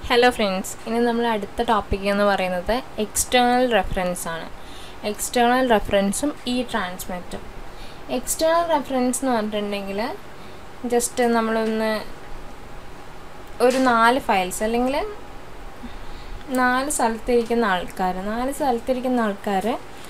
hello friends ഇനി നമ്മൾ അടുത്ത ടോപ്പിക് എന്ന് പറയുന്നത് എക്സ്റ്റേണൽ റെഫറൻസ് ആണ് എക്സ്റ്റേണൽ റെഫറൻസും ഈ ട്രാൻസ്മിറ്റും എക്സ്റ്റേണൽ റെഫറൻസ് എന്ന് പറഞ്ഞിട്ടുണ്ടെങ്കിൽ ജസ്റ്റ് നമ്മളൊന്ന് ഒരു നാല് ഫയൽസ് അല്ലെങ്കിൽ നാല് സ്ഥലത്തിരിക്കുന്ന ആൾക്കാർ നാല് സ്ഥലത്തിരിക്കുന്ന ആൾക്കാർ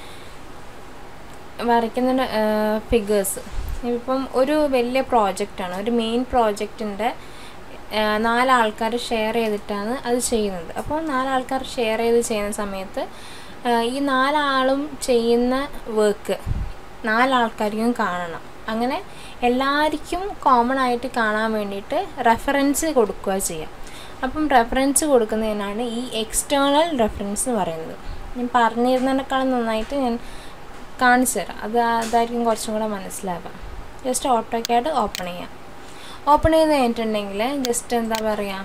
വരയ്ക്കുന്ന ഫിഗേഴ്സ് ഇപ്പം ഒരു വലിയ പ്രോജക്റ്റാണ് ഒരു മെയിൻ പ്രോജക്റ്റിൻ്റെ നാലാൾക്കാർ ഷെയർ ചെയ്തിട്ടാണ് അത് ചെയ്യുന്നത് അപ്പോൾ നാലാൾക്കാർ ഷെയർ ചെയ്ത് ചെയ്യുന്ന സമയത്ത് ഈ നാലാളും ചെയ്യുന്ന വർക്ക് നാലാൾക്കാർക്കും കാണണം അങ്ങനെ എല്ലാവർക്കും കോമൺ ആയിട്ട് കാണാൻ വേണ്ടിയിട്ട് റെഫറൻസ് കൊടുക്കുക ചെയ്യാം അപ്പം റെഫറൻസ് കൊടുക്കുന്നതിനാണ് ഈ എക്സ്റ്റേണൽ റെഫറൻസ് എന്ന് പറയുന്നത് ഞാൻ പറഞ്ഞിരുന്നതിനേക്കാളും നന്നായിട്ട് ഞാൻ കാണിച്ചു തരാം അത് അതായിരിക്കും കുറച്ചും കൂടെ മനസ്സിലാവാം ജസ്റ്റ് ഓട്ടോ ക്യാഡ് ഓപ്പൺ ചെയ്യാം ഓപ്പൺ ചെയ്ത് കഴിഞ്ഞിട്ടുണ്ടെങ്കിൽ ജസ്റ്റ് എന്താ പറയുക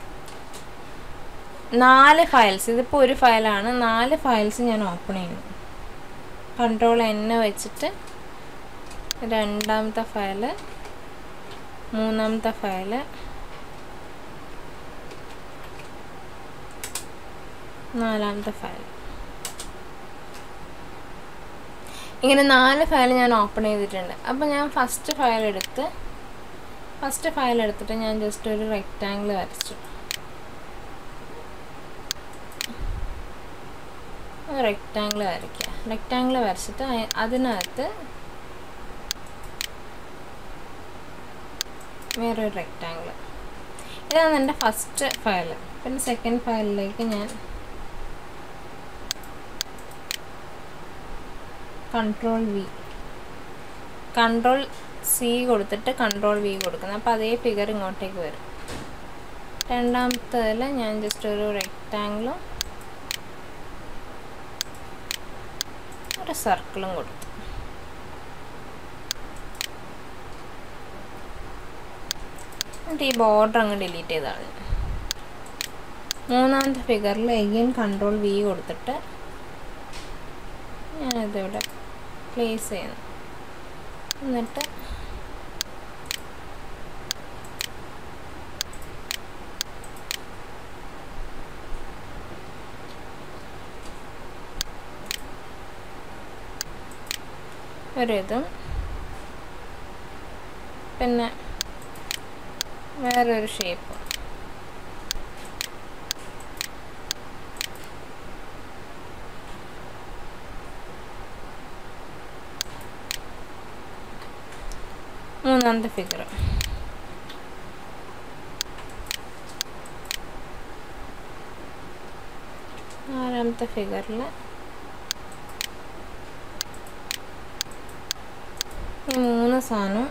നാല് ഫയൽസ് ഇതിപ്പോൾ ഒരു ഫയലാണ് നാല് ഫയൽസ് ഞാൻ ഓപ്പൺ ചെയ്യുന്നു കൺട്രോൾ എന്നെ വെച്ചിട്ട് രണ്ടാമത്തെ ഫയല് മൂന്നാമത്തെ ഫയല് നാലാമത്തെ ഫയൽ ഇങ്ങനെ നാല് ഫയൽ ഞാൻ ഓപ്പൺ ചെയ്തിട്ടുണ്ട് അപ്പോൾ ഞാൻ ഫസ്റ്റ് ഫയൽ എടുത്ത് ഫസ്റ്റ് ഫയൽ എടുത്തിട്ട് ഞാൻ ജസ്റ്റ് ഒരു റെക്റ്റാങ്കിൾ വരച്ചു റെക്റ്റാങ്കിൾ വരയ്ക്കുക റെക്റ്റാങ്കിൾ വരച്ചിട്ട് അതിനകത്ത് വേറൊരു റെക്റ്റാങ്കിൾ ഇതാണ് എൻ്റെ ഫസ്റ്റ് ഫയൽ പിന്നെ സെക്കൻഡ് ഫയലിലേക്ക് ഞാൻ കൺട്രോൾ വി കൺട്രോൾ സി കൊടുത്തിട്ട് കൺട്രോൾ വി കൊടുക്കുന്നത് അപ്പോൾ അതേ ഫിഗർ ഇങ്ങോട്ടേക്ക് വരും രണ്ടാമത്തതിൽ ഞാൻ ജസ്റ്റ് ഒരു റെക്റ്റാങ്കിളും ഒരു സർക്കിളും കൊടുത്തു എന്നിട്ട് ഈ ബോർഡർ അങ്ങ് ഡിലീറ്റ് ചെയ്താണ് മൂന്നാമത്തെ ഫിഗറിൽ എഗെയിൻ കൺട്രോൾ വി കൊടുത്തിട്ട് ഞാനിതിവിടെ പ്ലേസ് ചെയ്യുന്നു എന്നിട്ട് ഒരിതും പിന്നെ വേറൊരു ഷേപ്പ് മൂന്നാമത്തെ ഫിഗർ നാലാമത്തെ ഫിഗറിൽ ഈ മൂന്ന് സാധനം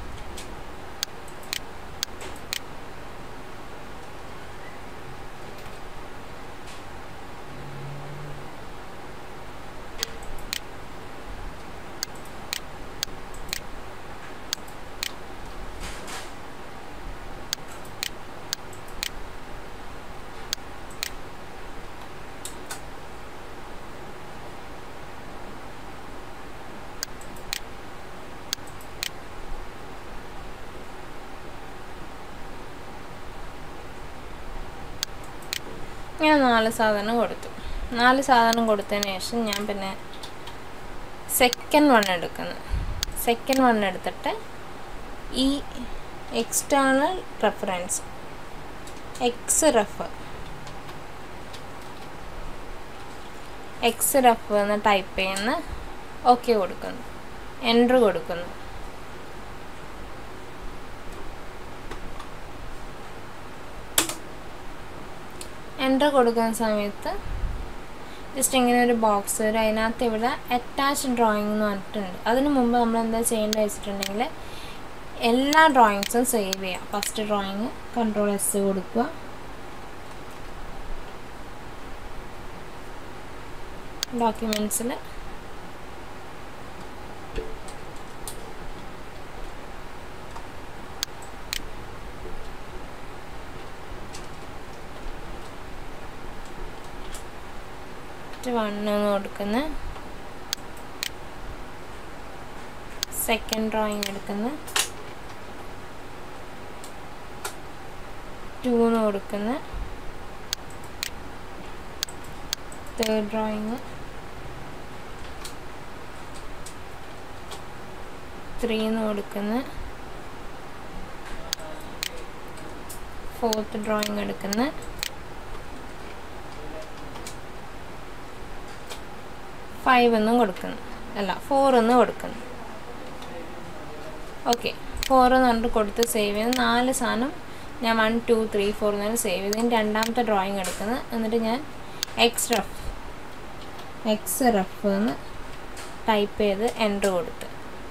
ഞാൻ നാല് സാധനം കൊടുത്തു നാല് സാധനം കൊടുത്തതിന് ശേഷം ഞാൻ പിന്നെ സെക്കൻഡ് വൺ എടുക്കുന്നു സെക്കൻഡ് വൺ എടുത്തിട്ട് ഈ external reference X ref X ref എന്ന് ടൈപ്പ് ചെയ്യുന്ന ഓക്കെ കൊടുക്കുന്നു എൻട്ര് കൊടുക്കുന്നു എൻ്റർ കൊടുക്കുന്ന സമയത്ത് ജസ്റ്റ് ഇങ്ങനെ ഒരു ബോക്സ് വരും അതിനകത്ത് ഇവിടെ അറ്റാച്ച് ഡ്രോയിങ് എന്ന് പറഞ്ഞിട്ടുണ്ട് അതിന് മുമ്പ് നമ്മൾ എന്താ ചെയ്യേണ്ടത് വെച്ചിട്ടുണ്ടെങ്കിൽ എല്ലാ ഡ്രോയിങ്സും സേവ് ചെയ്യാം ഫസ്റ്റ് ഡ്രോയിങ് കൺട്രോൾ എസ് കൊടുക്കുക ഡോക്യുമെൻറ്റ്സിൽ വണ്ണ് കൊടുക്കുന്ന സെക്കൻഡ് ഡ്രോയിങ് എടുക്കുന്ന ടൂന്ന് കൊടുക്കുന്ന തേർഡ് ഡ്രോയിങ് ത്രീന്ന് കൊടുക്കുന്ന ഫോർത്ത് ഡ്രോയിങ് എടുക്കുന്ന ഫൈവ് എന്നും കൊടുക്കുന്നു അല്ല ഫോർ എന്ന് കൊടുക്കുന്നു ഓക്കെ ഫോർ എന്ന് പറഞ്ഞിട്ട് കൊടുത്ത് സേവ് ചെയ്ത് നാല് സാധനം ഞാൻ വൺ ടു ത്രീ ഫോർ എന്ന് സേവ് ചെയ്ത് ഇനി രണ്ടാമത്തെ ഡ്രോയിങ് എടുക്കുന്നത് എന്നിട്ട് ഞാൻ എക്സ് റഫ് എക്സ് റഫ് എന്ന് ടൈപ്പ് ചെയ്ത് എൻ്റർ കൊടുത്ത്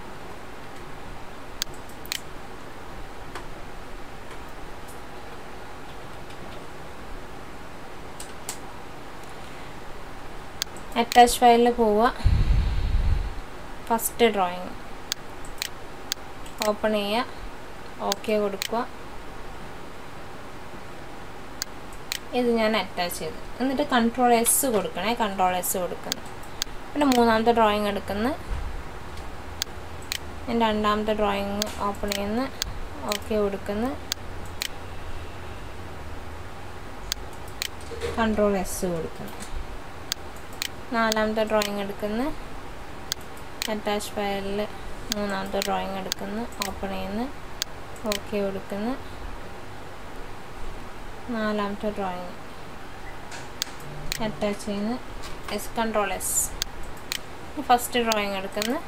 അറ്റാച്ച് ഫയലിൽ പോവുക ഫസ്റ്റ് ഡ്രോയിങ് ഓപ്പൺ ചെയ്യുക ഓക്കെ കൊടുക്കുക ഇത് ഞാൻ അറ്റാച്ച് ചെയ്തു എന്നിട്ട് കൺട്രോൾ എസ് കൊടുക്കണേ കൺട്രോൾ എസ് കൊടുക്കുന്നു പിന്നെ മൂന്നാമത്തെ ഡ്രോയിങ് എടുക്കുന്നു ഞാൻ രണ്ടാമത്തെ ഡ്രോയിങ് ഓപ്പൺ ചെയ്യുന്നു ഓക്കെ കൊടുക്കുന്നു കൺട്രോൾ എസ് കൊടുക്കുന്നു നാലാമത്തെ ഡ്രോയിങ് എടുക്കുന്നു അറ്റാച്ച് ഫയലിൽ മൂന്നാമത്തെ ഡ്രോയിങ് എടുക്കുന്നു ഓപ്പൺ ചെയ്യുന്നു ഓക്കെ കൊടുക്കുന്നു നാലാമത്തെ ഡ്രോയിങ് അറ്റാച്ച് ചെയ്യുന്നു S control S first drawing എടുക്കുന്നു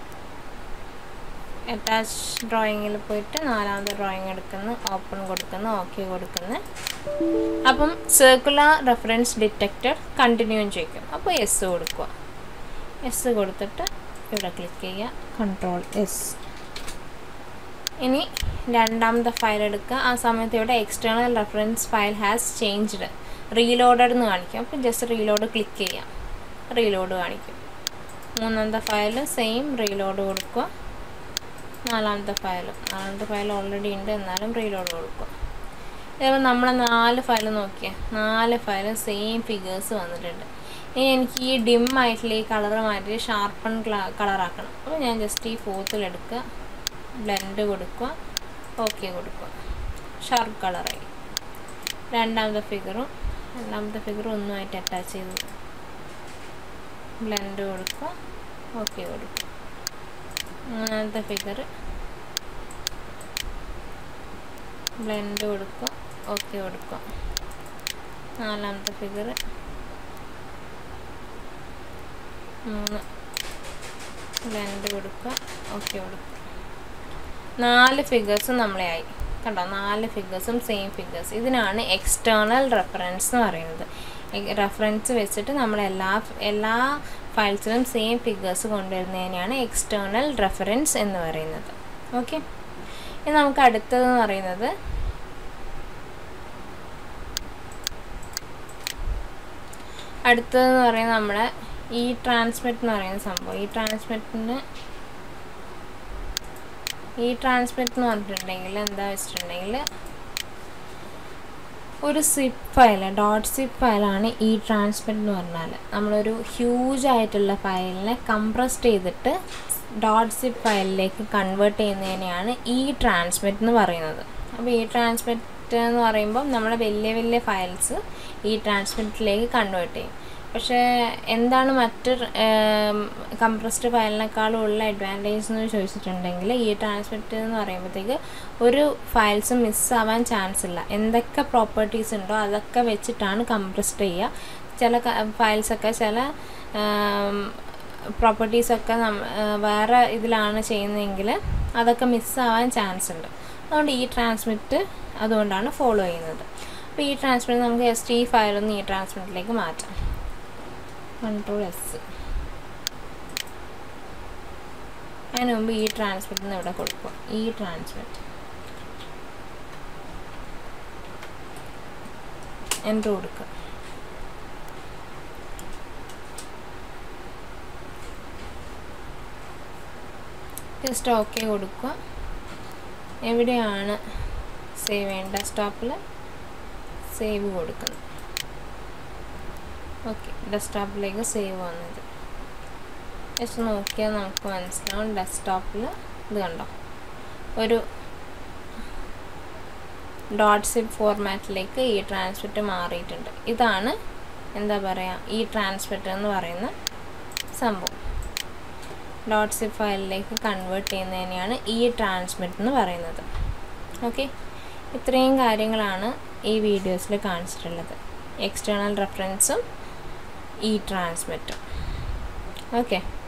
അറ്റാച്ച് ഡ്രോയിങ്ങിൽ പോയിട്ട് നാലാമത്തെ ഡ്രോയിങ് എടുക്കുന്നു ഓപ്പൺ കൊടുക്കുന്നു ഓക്കെ കൊടുക്കുന്നു അപ്പം സർക്കുലർ റെഫറൻസ് ഡിറ്റക്റ്റർ കണ്ടിന്യൂ ചെയ്യും അപ്പോൾ എസ് കൊടുക്കുക എസ് കൊടുത്തിട്ട് ഇവിടെ ക്ലിക്ക് ചെയ്യുക കൺട്രോൾ എസ് ഇനി രണ്ടാമത്തെ ഫയൽ എടുക്കുക ആ സമയത്ത് ഇവിടെ external reference file has changed reloaded എന്ന് കാണിക്കും അപ്പോൾ ജസ്റ്റ് റീലോഡ് ക്ലിക്ക് ചെയ്യാം റീലോഡ് കാണിക്കും മൂന്നാമത്തെ ഫയൽ സെയിം റീലോഡ് കൊടുക്കുക നാലാമത്തെ ഫയലും നാലാമത്തെ ഫയൽ ഓൾറെഡി ഉണ്ട് എന്നാലും റീലോഡ് കൊടുക്കുക ഇതേപോലെ നമ്മൾ നാല് ഫയൽ നോക്കിയാൽ നാല് ഫയലും സെയിം ഫിഗേഴ്സ് വന്നിട്ടുണ്ട് ഇനി എനിക്ക് ഈ ഡിം ആയിട്ടുള്ള ഈ കളർ മാറ്റി ഷാർപ്പൺ കളറാക്കണം അപ്പോൾ ഞാൻ ജസ്റ്റ് ഈ ഫോത്തിലെടുക്കുക ബ്ലെൻഡ് കൊടുക്കുക ഓക്കെ കൊടുക്കുക ഷാർപ്പ് കളറായി രണ്ടാമത്തെ ഫിഗറും രണ്ടാമത്തെ ഫിഗറും ഒന്നുമായിട്ട് അറ്റാച്ച് ചെയ്തു ബ്ലെൻഡ് കൊടുക്കുക ഓക്കെ കൊടുക്കുക മൂന്നാമത്തെ ഫിഗർ ബ്ലെൻഡ് കൊടുക്കുക ഓക്കെ കൊടുക്കുക നാലാമത്തെ ഫിഗർ മൂന്ന് ബ്ലെൻഡ് കൊടുക്കുക ഓക്കെ കൊടുക്കുക നാല് ഫിഗേഴ്സും നമ്മളെ ആയി കണ്ടോ നാല് ഫിഗേഴ്സും സെയിം ഫിഗേഴ്സ് ഇതിനാണ് എക്സ്റ്റേണൽ റെഫറൻസ് എന്ന് പറയുന്നത് റെഫറൻസ് വെച്ചിട്ട് നമ്മൾ എല്ലാ എല്ലാ ഫയൽസിലും സെയിം ഫിഗേഴ്സ് കൊണ്ടുവരുന്നതിനെയാണ് എക്സ്റ്റേണൽ റെഫറൻസ് എന്ന് പറയുന്നത് ഓക്കെ ഇനി നമുക്ക് അടുത്തതെന്ന് പറയുന്നത് അടുത്തതെന്ന് പറയുന്നത് നമ്മുടെ ഈ ട്രാൻസ്മിറ്റ് എന്ന് പറയുന്ന സംഭവം ഈ ട്രാൻസ്മിറ്റിന് ഈ ട്രാൻസ്മിറ്റ് എന്ന് പറഞ്ഞിട്ടുണ്ടെങ്കിൽ എന്താ വെച്ചിട്ടുണ്ടെങ്കിൽ ഒരു സിപ്പ് ഫയൽ ഡോട്ട് സിപ്പ് ഫയലാണ് ഈ ട്രാൻസ്മിറ്റ് എന്ന് പറഞ്ഞാൽ നമ്മളൊരു ഹ്യൂജ് ആയിട്ടുള്ള ഫയലിനെ കംപ്രസ്ഡ് ചെയ്തിട്ട് ഡോട്ട് സിപ്പ് ഫയലിലേക്ക് കൺവേർട്ട് ചെയ്യുന്നതിനെയാണ് ഈ ട്രാൻസ്മിറ്റ് എന്ന് പറയുന്നത് അപ്പോൾ ഈ ട്രാൻസ്മിറ്റ് എന്ന് പറയുമ്പോൾ നമ്മുടെ വലിയ വലിയ ഫയൽസ് ഈ ട്രാൻസ്മിറ്റിലേക്ക് കൺവേർട്ട് ചെയ്യും പക്ഷേ എന്താണ് മറ്റ് കംപ്രസ്ഡ് ഫയലിനേക്കാളും ഉള്ള അഡ്വാൻറ്റേജ് എന്ന് ചോദിച്ചിട്ടുണ്ടെങ്കിൽ ഈ ട്രാൻസ്മിറ്റ് എന്ന് പറയുമ്പോഴത്തേക്ക് ഒരു ഫയൽസ് മിസ്സാവാൻ ചാൻസ് ഇല്ല എന്തൊക്കെ പ്രോപ്പർട്ടീസ് ഉണ്ടോ അതൊക്കെ വെച്ചിട്ടാണ് കംപ്രസ്ഡ് ചെയ്യുക ചില ഫയൽസൊക്കെ ചില പ്രോപ്പർട്ടീസൊക്കെ വേറെ ഇതിലാണ് ചെയ്യുന്നതെങ്കിൽ അതൊക്കെ മിസ്സാവാൻ ചാൻസ് ഉണ്ട് അതുകൊണ്ട് ഈ ട്രാൻസ്മിറ്റ് അതുകൊണ്ടാണ് ഫോളോ ചെയ്യുന്നത് അപ്പോൾ ഈ ട്രാൻസ്മിറ്റ് നമുക്ക് എസ് ടി ഫയലൊന്ന് ഈ ട്രാൻസ്മിറ്റിലേക്ക് മാറ്റാം കൺട്രോൾ എസ് അതിന് മുമ്പ് ഈ ട്രാൻസ്മിറ്റ് എന്ന് ഇവിടെ കൊടുക്കുക ഈ ട്രാൻസ്മിറ്റ് എൻ്റർ കൊടുക്കുക ജസ്റ്റ് ഓക്കെ കൊടുക്കുക എവിടെയാണ് സേവ് ചെയ്യേണ്ട ഡെസ്ക്ടോപ്പിൽ സേവ് കൊടുക്കുന്നത് ഓക്കെ ഡെസ്ക്ടോപ്പിലേക്ക് സേവ് വന്നത് ജസ്റ്റ് നോക്കിയാൽ നമുക്ക് മനസ്സിലാവും ഡെസ്ക്ടോപ്പിൽ ഇത് കണ്ടോ ഒരു ഡോട്ട് സിപ്പ് ഫോർമാറ്റിലേക്ക് ഈ ട്രാൻസ്മിറ്റ് മാറിയിട്ടുണ്ട് ഇതാണ് എന്താ പറയുക ഈ ട്രാൻസ്മിറ്റർ എന്ന് പറയുന്ന സംഭവം ഡോട്ട് സിപ്പ് ഫയലിലേക്ക് കൺവേർട്ട് ചെയ്യുന്നതിനെയാണ് ഈ ട്രാൻസ്മിറ്റ് എന്ന് പറയുന്നത് ഓക്കെ ഇത്രയും കാര്യങ്ങളാണ് ഈ വീഡിയോസിൽ കാണിച്ചിട്ടുള്ളത് എക്സ്റ്റേണൽ റെഫറൻസും ഈ ട്രാൻസ്മിറ്റും ഓക്കെ